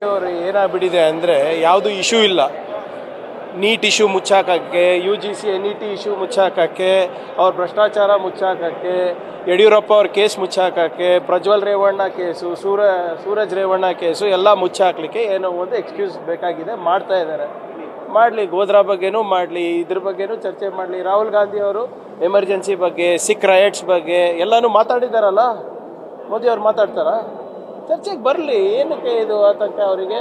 ಅವರು ಏನಾಗ್ಬಿಟ್ಟಿದೆ ಅಂದರೆ ಯಾವುದು ಇಶ್ಯೂ ಇಲ್ಲ ನೀಟ್ ಇಶ್ಯೂ ಮುಚ್ಚಾಕಕ್ಕೆ U G C N E T issue ಮುಚ್ಚಾಕಕ್ಕೆ ಅವ್ರ ಭ್ರಷ್ಟಾಚಾರ ಮುಚ್ಚಾಕಕ್ಕೆ ಯಡಿಯೂರಪ್ಪ ಅವ್ರ ಕೇಸ್ ಮುಚ್ಚಾಕಕ್ಕೆ ಪ್ರಜ್ವಲ್ ರೇವಣ್ಣ ಕೇಸು ಸೂರ ಸೂರಜ್ ರೇವಣ್ಣ ಕೇಸು ಎಲ್ಲ ಮುಚ್ಚಾಕ್ಲಿಕ್ಕೆ ಏನೋ ಒಂದು ಎಕ್ಸ್ಕ್ಯೂಸ್ ಬೇಕಾಗಿದೆ ಮಾಡ್ತಾ ಇದ್ದಾರೆ ಮಾಡಲಿ ಗೋದ್ರಾ ಬಗ್ಗೆನೂ ಮಾಡಲಿ ಇದ್ರ ಬಗ್ಗೆನೂ ಚರ್ಚೆ ಮಾಡಲಿ ರಾಹುಲ್ ಗಾಂಧಿ ಅವರು ಎಮರ್ಜೆನ್ಸಿ ಬಗ್ಗೆ ಸಿಕ್ ರೈಟ್ಸ್ ಬಗ್ಗೆ ಎಲ್ಲನೂ ಮಾತಾಡಿದಾರಲ್ಲ ಮೋದಿ ಅವ್ರು ಮಾತಾಡ್ತಾರಾ ಚರ್ಚೆಗೆ ಬರಲಿ ಏನಕ್ಕೆ ಇದು ಆತಂಕ ಅವರಿಗೆ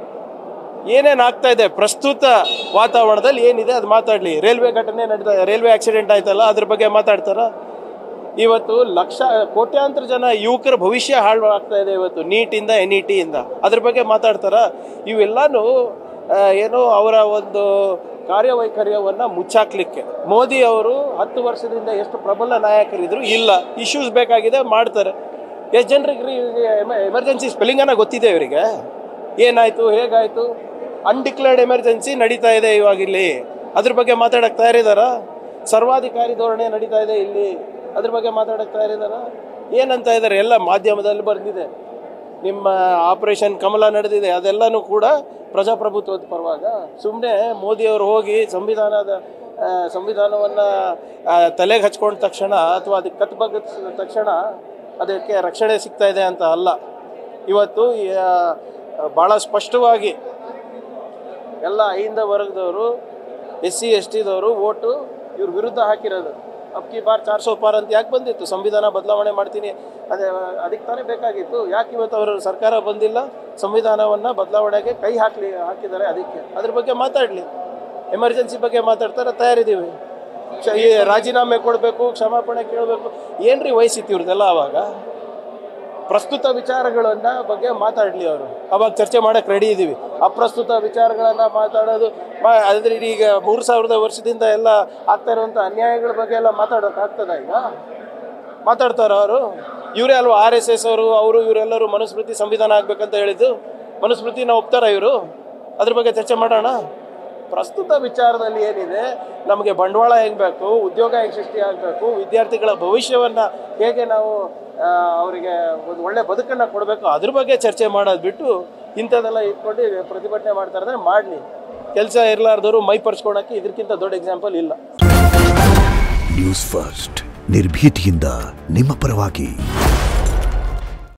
ಏನೇನು ಆಗ್ತಾ ಇದೆ ಪ್ರಸ್ತುತ ವಾತಾವರಣದಲ್ಲಿ ಏನಿದೆ ಅದು ಮಾತಾಡಲಿ ರೈಲ್ವೆ ಘಟನೆ ನಡೀತಾ ರೈಲ್ವೆ ಆಕ್ಸಿಡೆಂಟ್ ಆಯ್ತಲ್ಲ ಅದ್ರ ಬಗ್ಗೆ ಮಾತಾಡ್ತಾರ ಇವತ್ತು ಲಕ್ಷ ಕೋಟ್ಯಾಂತರ ಜನ ಯುವಕರ ಭವಿಷ್ಯ ಹಾಳು ಆಗ್ತಾ ಇದೆ ಇವತ್ತು ನೀಟಿಂದ ಎನ್ ಇ ಟಿಯಿಂದ ಅದ್ರ ಬಗ್ಗೆ ಮಾತಾಡ್ತಾರ ಇವೆಲ್ಲಾನು ಆ, ಏನೋ ಅವರ ಒಂದು ಕಾರ್ಯವೈಖರ್ಯವನ್ನು ಮುಚ್ಚಾಕ್ಲಿಕ್ಕೆ ಮೋದಿ ಅವರು ಹತ್ತು ವರ್ಷದಿಂದ ಎಷ್ಟು ಪ್ರಬಲ ನಾಯಕರಿದ್ರು ಇಲ್ಲ ಇಶ್ಯೂಸ್ ಬೇಕಾಗಿದೆ ಮಾಡ್ತಾರೆ ಎಷ್ಟು ಜನರಿಗೆ ಎಮರ್ಜೆನ್ಸಿ ಸ್ಪೆಲ್ಲಿಂಗನ್ನ ಗೊತ್ತಿದೆ ಇವರಿಗೆ ಏನಾಯ್ತು ಹೇಗಾಯ್ತು ಅನ್ಡಿಕ್ಲೇರ್ಡ್ ಎಮರ್ಜೆನ್ಸಿ ನಡೀತಾ ಇದೆ ಇವಾಗ ಇಲ್ಲಿ ಅದ್ರ ಬಗ್ಗೆ ಮಾತಾಡಕ್ ತಯಾರಿದಾರ ಸರ್ವಾಧಿಕಾರಿ ಧೋರಣೆ ನಡೀತಾ ಇದೆ ಇಲ್ಲಿ ಅದ್ರ ಬಗ್ಗೆ ಮಾತಾಡಕ್ ತಯಾರಿದಾರ ಏನಂತ ಇದ್ದಾರೆ ಎಲ್ಲ ಮಾಧ್ಯಮದಲ್ಲಿ ಬಂದಿದೆ ನಿಮ್ಮ ಆಪರೇಷನ್ ಕಮಲ ನಡೆದಿದೆ ಅದೆಲ್ಲನೂ ಕೂಡ ಪ್ರಜಾಪ್ರಭುತ್ವದ ಪರವಾಗ ಸುಮ್ಮನೆ ಮೋದಿಯವರು ಹೋಗಿ ಸಂವಿಧಾನದ ಆ, ಸಂವಿಧಾನವನ್ನು ತಲೆಗೆ ಹಚ್ಕೊಂಡ ತಕ್ಷಣ ಅಥವಾ ಅದಕ್ಕೆ ಕತ್ ಬಗ್ಗಿದ ತಕ್ಷಣ ಅದಕ್ಕೆ ರಕ್ಷಣೆ ಸಿಗ್ತಾ ಇದೆ ಅಂತ ಅಲ್ಲ ಇವತ್ತು ಭಾಳ ಸ್ಪಷ್ಟವಾಗಿ ಎಲ್ಲ ಅಹಿಂದ ವರ್ಗದವರು ಎಸ್ ಸಿ ಎಸ್ ಟಿದವರು ಓಟು ಇವ್ರ ವಿರುದ್ಧ ಹಾಕಿರೋದು ಅಬ್ಕಿ ಬಾರ್ ಚಾರ್ ಸौ ಪಾರ್ ಅಂತ ಯಾಕೆ ಬಂದಿತ್ತು ಸಂವಿಧಾನ ಬದಲಾವಣೆ ಮಾಡ್ತೀನಿ ಅದೇ ಅದಕ್ಕೆ ತಾನೇ ಬೇಕಾಗಿತ್ತು ಯಾಕೆ ಇವತ್ತು ಅವರು ಸರ್ಕಾರ ಬಂದಿಲ್ಲ ಸಂವಿಧಾನವನ್ನು ಬದಲಾವಣೆಗೆ ಕೈ ಹಾಕಲಿ ಹಾಕಿದ್ದಾರೆ ಅದಕ್ಕೆ ಅದ್ರ ಬಗ್ಗೆ ಮಾತಾಡಲಿ ಎಮರ್ಜೆನ್ಸಿ ಬಗ್ಗೆ ಮಾತಾಡ್ತಾರೆ ತಯಾರಿದ್ದೀವಿ ಕ್ಷ- ಈ ರಾಜೀನಾಮೆ ಕೊಡಬೇಕು ಕ್ಷಮಾಪಣೆ ಕೇಳಬೇಕು ಏನ್ರಿ ವಯಸ್ಸಿತ್ತು ಇವ್ರದ್ದೆಲ್ಲ ಅವಾಗ ಪ್ರಸ್ತುತ ವಿಚಾರಗಳನ್ನ ಬಗ್ಗೆ ಮಾತಾಡಲಿ ಅವರು ಅವಾಗ ಚರ್ಚೆ ಮಾಡಕ್ಕೆ ರೆಡಿ ಇದ್ದೀವಿ ಅಪ್ರಸ್ತುತ ವಿಚಾರಗಳನ್ನ ಮಾತಾಡೋದು ಮಾ ಅದ್ರ ಈಗ ಮೂರು ಸಾವಿರದ ವರ್ಷದಿಂದ ಎಲ್ಲ ಆಗ್ತಾ ಇರುವಂಥ ಅನ್ಯಾಯಗಳ ಬಗ್ಗೆ ಎಲ್ಲ ಮಾತಾಡೋಕ್ಕಾಗ್ತದ ಈಗ ಮಾತಾಡ್ತಾರ ಅವರು ಇವರೇ ಅಲ್ವಾ ಆರ್ ಎಸ್ ಎಸ್ ಅವರು ಅವರು ಇವರೆಲ್ಲರೂ ಮನುಸ್ಮೃತಿ ಸಂವಿಧಾನ ಆಗ್ಬೇಕಂತ ಹೇಳಿದ್ದು ಮನುಸ್ಮೃತಿನ ಒಪ್ತಾರ ಇವರು ಅದ್ರ ಬಗ್ಗೆ ಚರ್ಚೆ ಮಾಡೋಣ ಪ್ರಸ್ತುತ ವಿಚಾರದಲ್ಲಿ ಏನಿದೆ ನಮಗೆ ಬಂಡವಾಳ ಹೆಂಗೆ ಬೇಕು ಉದ್ಯೋಗ ಹೆಂಗೆ ಸೃಷ್ಟಿ ಆಗಬೇಕು ವಿದ್ಯಾರ್ಥಿಗಳ ಭವಿಷ್ಯವನ್ನು ಹೇಗೆ ನಾವು ಆ, ಅವರಿಗೆ ಒಂದು ಒಳ್ಳೆ ಬದುಕನ್ನು ಕೊಡಬೇಕು ಅದ್ರ ಬಗ್ಗೆ ಚರ್ಚೆ ಮಾಡೋದು ಬಿಟ್ಟು ಇಂಥದ್ದೆಲ್ಲ ಇಟ್ಕೊಂಡು ಪ್ರತಿಭಟನೆ ಮಾಡ್ತಾರೆ ಅಂದರೆ ಮಾಡಲಿ ಕೆಲಸ ಇರಲಾರ್ದವರು ಮೈ ಪರ್ಸ್ಕೊಳಕ್ಕೆ ಇದಕ್ಕಿಂತ ದೊಡ್ಡ ಎಕ್ಸಾಂಪಲ್ ಇಲ್ಲ ನ್ಯೂಸ್ ಫಸ್ಟ್ ನಿರ್ಭೀತಿಯಿಂದ ನಿಮ್ಮ ಪರವಾಗಿ